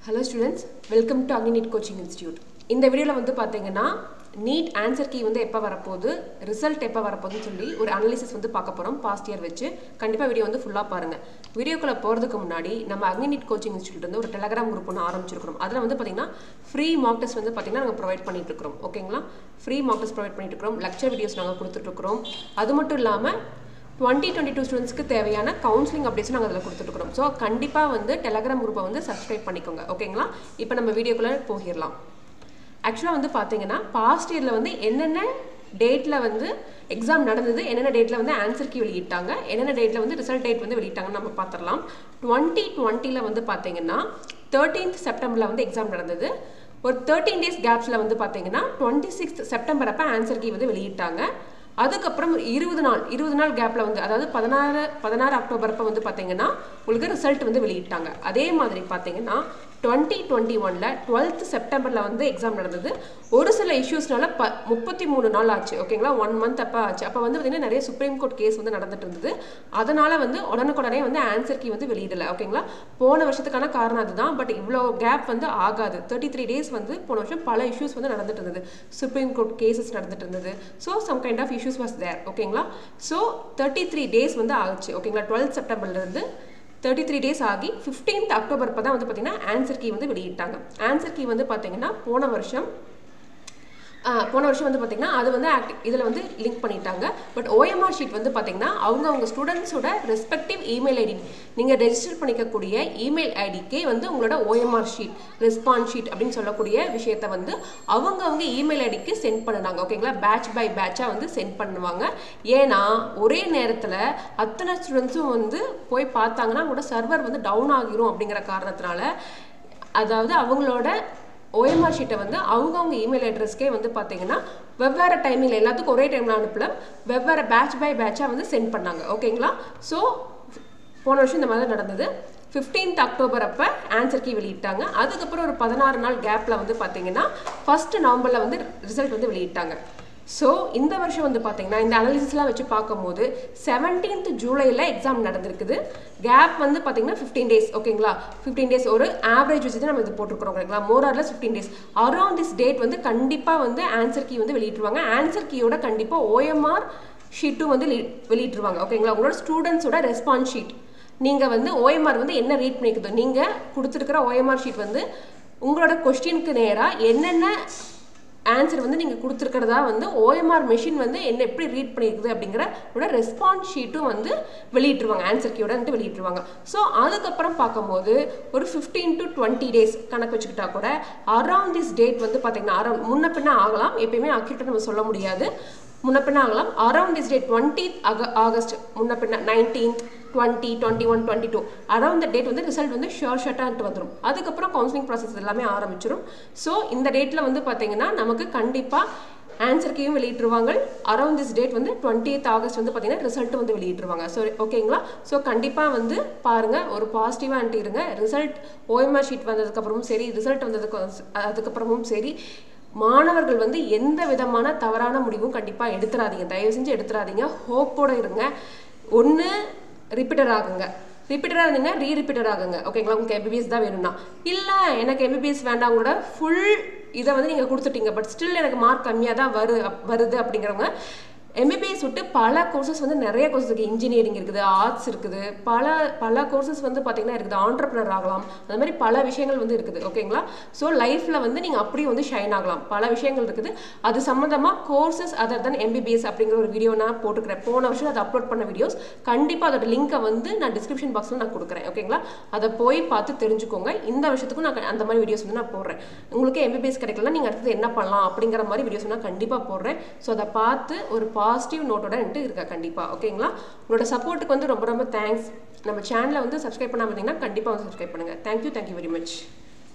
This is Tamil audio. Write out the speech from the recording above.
hello students welcome to Agni NEET coaching institute இந்த வீடியோவில் வந்து பார்த்தீங்கன்னா நீட் ஆன்சர் கீ வந்து எப்போ வரப்போகுது ரிசல்ட் எப்போ வரப்போகுதுன்னு சொல்லி ஒரு அனலிசிஸ் வந்து பார்க்க போகிறோம் பாஸ்ட் இயர் வச்சு கண்டிப்பாக வீடியோ வந்து ஃபுல்லாக பாருங்கள் வீடியோக்குள்ளே போகிறதுக்கு முன்னாடி நம்ம அக்னி நீட் கோச்சிங் இன்ஸ்டியூட் வந்து ஒரு டெலகிராம் குரூப் ஒன்று ஆரம்பிச்சிருக்கிறோம் அதில் வந்து பார்த்தீங்கன்னா ஃப்ரீ மார்க் டெஸ்ட் வந்து பார்த்தீங்கன்னா நாங்கள் ப்ரொவைட் பண்ணிட்டு இருக்கிறோம் ஓகேங்களா ஃப்ரீ மார்க் டெஸ்ட் ப்ரொவைட் பண்ணிட்டு இருக்கிறோம் லெக்சர் வீடியோஸ் நாங்கள் கொடுத்துட்ருக்குறோம் அது மட்டும் இல்லாமல் டுவெண்ட்டி டுவெண்ட்டி டூ ஸ்டூடெண்ட்ஸ்க்கு தேவையான கவுன்சிலிங் அப்டேட்ஸ் நாங்கள் அதில் கொடுத்துட்ருக்குறோம் ஸோ கண்டிப்பாக வந்து டெலகிராம் குரூப்பை வந்து சப்ஸ்கிரைப் பண்ணிக்கோங்க ஓகேங்களா இப்போ நம்ம வீடியோக்குள்ளே போகிடலாம் ஆக்சுவலாக வந்து பார்த்தீங்கன்னா பாஸ்ட் இயரில் வந்து என்னென்ன டேட்டில் வந்து எக்ஸாம் நடந்தது என்னென்ன டேட்டில் வந்து ஆன்சர் கீ வெளியிட்டாங்க என்னென்ன டேட்டில் வந்து ரிசல்ட் டேட் வந்து வெளியிட்டாங்கன்னு நம்ம பார்த்துடலாம் டுவெண்ட்டி டுவெண்ட்டியில் வந்து பார்த்தீங்கன்னா தேர்ட்டீன்த் செப்டம்பரில் வந்து எக்ஸாம் நடந்தது ஒரு தேர்ட்டீன் டேஸ் கேப்ஸில் வந்து பார்த்தீங்கன்னா டுவெண்ட்டி சிக்ஸ்த் செப்டம்பர் அப்போ ஆன்சர் கீ வந்து வெளியிட்டாங்க அதுக்கப்புறம் இருபது நாள் இருபது நாள் கேப்பில் வந்து அதாவது பதினாறு பதினாறு அக்டோபர் அப்போ வந்து பார்த்தீங்கன்னா உங்களுக்கு ரிசல்ட் வந்து வெளியிட்டாங்க அதே மாதிரி பார்த்தீங்கன்னா டுவெண்ட்டி டுவெண்ட்டி ஒனில் டுவெல்த் செப்டம்பரில் வந்து எக்ஸாம் நடந்தது ஒரு சில இஷ்யூஸ்னால ப முப்பத்தி மூணு நாள் ஆச்சு ஓகேங்களா ஒன் மந்த் அப்போ ஆச்சு அப்போ வந்து பார்த்தீங்கன்னா நிறைய சுப்ரீம் கோர்ட் கேஸ் வந்து நடந்துட்டு இருந்தது அதனால் வந்து உடனுக்குடனே வந்து ஆன்சர் கீ வந்து வெளியிடலை ஓகேங்களா போன வருஷத்துக்கான காரணம் அதுதான் பட் இவ்வளோ கேப் வந்து ஆகாது தேர்ட்டி த்ரீ டேஸ் வந்து போன வருஷம் பல இஷ்யூஸ் வந்து நடந்துட்டு இருந்தது சுப்ரீம் கோர்ட் கேசஸ் நடந்துட்டு இருந்தது so some kind of issues was there ஓகேங்களா ஸோ தேர்ட்டி த்ரீ டேஸ் வந்து ஆச்சு ஓகேங்களா டுவெல்த் செப்டம்பர்லேருந்து தேர்ட்டி த்ரீ டேஸ் ஆகி ஃபிஃப்டீன்த் அக்டோபர் இப்போ தான் வந்து பார்த்தீங்கன்னா ஆன்சர் கீ வந்து வெளியிட்டாங்க ஆன்சர் கீ வந்து பார்த்தீங்கன்னா போன வருஷம் போன வருஷம் வந்து பார்த்தீங்கன்னா அது வந்து ஆக்டிவ் இதில் வந்து லிங்க் பண்ணிட்டாங்க பட் ஓஎம்ஆர் ஷீட் வந்து பார்த்தீங்கன்னா அவங்க அவங்க ஸ்டூடெண்ட்ஸோட ரெஸ்பெக்டிவ் இமெயில் ஐடி நீங்கள் ரெஜிஸ்டர் பண்ணிக்கக்கூடிய இமெயில் ஐடிக்கே வந்து உங்களோட ஓஎம்ஆர் ஷீட் ரெஸ்பான்ஸ் ஷீட் அப்படின்னு சொல்லக்கூடிய விஷயத்த வந்து அவங்க அவங்க இமெயில் ஐடிக்கு சென்ட் பண்ணுனாங்க ஓகேங்களா பேட்ச் பை பேட்சாக வந்து சென்ட் பண்ணுவாங்க ஏன்னா ஒரே நேரத்தில் அத்தனை ஸ்டூடெண்ட்ஸும் வந்து போய் பார்த்தாங்கன்னா அவங்களோட சர்வர் வந்து டவுன் ஆகிரும் அப்படிங்கிற காரணத்தினால அதாவது அவங்களோட ஓஎம்ஆர் ஷீட்டை வந்து அவங்கவுங்க இமெயில் அட்ரஸ்க்கே வந்து பார்த்தீங்கன்னா வெவ்வேறு டைமிங்கில் எல்லாத்துக்கும் ஒரே டைமில் அனுப்பல வெவ்வேறு பேட்ச் பை பேட்சாக வந்து சென்ட் பண்ணாங்க ஓகேங்களா ஸோ போன வருஷம் இந்த மாதிரி நடந்தது ஃபிஃப்டீன்த் அக்டோபர் அப்போ ஆன்சர் கீ வெளியிட்டாங்க அதுக்கப்புறம் ஒரு பதினாறு நாள் கேப்பில் வந்து பார்த்தீங்கன்னா ஃபஸ்ட்டு நவம்பரில் வந்து ரிசல்ட் வந்து வெளியிட்டாங்க ஸோ இந்த வருஷம் வந்து பார்த்தீங்கன்னா இந்த அனாலிசிஸ்லாம் வச்சு பார்க்கும்போது செவன்டீன்த் ஜூலையில் எக்ஸாம் நடந்திருக்குது கேப் வந்து பார்த்தீங்கன்னா ஃபிஃப்டீன் டேஸ் ஓகேங்களா ஃபிஃப்டீன் டேஸ் ஒரு ஆவரேஜ் வச்சு தான் நம்ம இது போட்டிருக்கிறோம் ஓகேங்களா more or less fifteen days around this date வந்து கண்டிப்பாக வந்து ஆன்சர் கீ வந்து வெளியிட்டுருவாங்க ஆன்சர் கீயோட கண்டிப்பாக ஓஎம்ஆர் ஷீட்டும் வந்து வெளியிட்டுருவாங்க ஓகேங்களா உங்களோட ஸ்டூடெண்ட்ஸோட ரெஸ்பான்ஸ் ஷீட் நீங்கள் வந்து ஓஎம்ஆர் வந்து என்ன ரீட் பண்ணிக்குதோ நீங்கள் கொடுத்துருக்கிற ஓஎம்ஆர் ஷீட் வந்து உங்களோட கொஸ்டினுக்கு நேராக என்னென்ன ஆன்சர் வந்து நீங்கள் கொடுத்துருக்கிறதா வந்து ஓஎம்ஆர் மெஷின் வந்து என்ன எப்படி ரீட் பண்ணியிருக்குது அப்படிங்கிற ஒரு ரெஸ்பான்ஸ் ஷீட்டும் வந்து வெளியிட்டுருவாங்க ஆன்சர் கீயோட வந்து வெளியிட்டுருவாங்க ஸோ அதுக்கப்புறம் பார்க்கும்போது ஒரு ஃபிஃப்டீன் டு டுவெண்ட்டி டேஸ் கணக்கு வச்சுக்கிட்டா கூட அரௌண்ட் திஸ் டேட் வந்து பார்த்தீங்கன்னா அரௌண்ட் முன்ன பின்ன ஆகலாம் எப்பயுமே அக்யூட்டாக நம்ம சொல்ல முடியாது முன்ன பின்ன ஆகலாம் around this date twenty August முன்ன பின்ன nineteenth twenty twenty one twenty two around the date வந்து ரிசல்ட் வந்து ஷோர் ஷர்ட்டாக வந்துடும் அதுக்கப்புறம் கவுன்சிலிங் ப்ராசஸ் எல்லாமே ஆரம்பிச்சிடும் ஸோ இந்த டேட்டில் வந்து பார்த்தீங்கன்னா நமக்கு கண்டிப்பாக ஆன்சர் கீயும் வெளியிட்டுருவாங்க அரௌண்ட் திஸ் டேட் வந்து டுவெண்ட்டி ஆகஸ்ட் வந்து பார்த்தீங்கன்னா ரிசல்ட் வந்து வெளியிட்டுருவாங்க ஸோ ஓகேங்களா ஸோ கண்டிப்பாக வந்து பாருங்கள் ஒரு பாசிட்டிவாக அனுப்பிடுங்க ரிசல்ட் ஓஎம்ஆர் ஷீட் வந்ததுக்கப்புறமும் சரி ரிசல்ட் வந்ததுக்கு அதுக்கப்புறமும் சரி மாணவர்கள் வந்து எந்த விதமான தவறான முடிவும் கண்டிப்பாக எடுத்துடாதீங்க தயவு செஞ்சு எடுத்துடாதீங்க ஹோப்போட இருங்க ஒன்று ரிப்பீட்டர் ஆகுங்க ரிப்பீட்டராக இருந்தீங்கன்னா ரீ ரிப்பீட்டர் ஆகுங்க ஓகேங்களா உங்களுக்கு எம்பிபிஎஸ் தான் வேணும்னா இல்லை எனக்கு எம்பிபிஎஸ் வேண்டாம் கூட ஃபுல் இதை வந்து நீங்கள் கொடுத்துட்டீங்க பட் ஸ்டில் எனக்கு மார்க் கம்மியாக தான் வரு வருது அப்படிங்கிறவங்க எம்பிபிஎஸ் விட்டு பல கோர்சஸ் வந்து நிறைய கோர்சஸ் இருக்குது இன்ஜினியரிங் இருக்குது ஆர்ட்ஸ் இருக்குது பல பல கோர்சஸ் வந்து பார்த்திங்கன்னா இருக்குது ஆண்டர்பிரினர் ஆகலாம் அந்த மாதிரி பல விஷயங்கள் வந்து இருக்குது ஓகேங்களா ஸோ லைஃப்பில் வந்து நீங்கள் அப்படியே வந்து ஷைன் ஆகலாம் பல விஷயங்கள் இருக்குது அது சம்மந்தமாக கோர்சஸ் அதர் தன் எம்பிபிஎஸ் அப்படிங்கிற ஒரு வீடியோ நான் போட்டுக்கிறேன் போன வருஷம் அதை அப்லோட் பண்ண வீடியோஸ் கண்டிப்பாக அதோட லிங்க்கை வந்து நான் டிஸ்கிரிப்ஷன் பாக்ஸில் நான் கொடுக்குறேன் ஓகேங்களா அதை போய் பார்த்து தெரிஞ்சுக்கோங்க இந்த வருஷத்துக்கும் நான் அந்த மாதிரி வீடியோஸ் வந்து நான் போடுறேன் உங்களுக்கு எம்பிபிஎஸ் கிடைக்கலனா நீங்கள் அடுத்தது என்ன பண்ணலாம் அப்படிங்கிற மாதிரி வீடியோஸ் நான் கண்டிப்பாக போடுறேன் ஸோ அதை பார்த்து ஒரு பாசிட்டிவ் நோட்டோட என்ட்டு இருக்கா கண்டிப்பாக ஓகேங்களா உங்களோட சப்போர்ட்டுக்கு வந்து ரொம்ப ரொம்ப தேங்க்ஸ் நம்ம சேனலை வந்து சப்ஸ்கிரைப் பண்ணாமல் இருந்தீங்கன்னா கண்டிப்பாக வந்து சப்ஸ்கிரைப் பண்ணுங்கள் தேங்க்யூ தேங்க்யூ வெரி மச்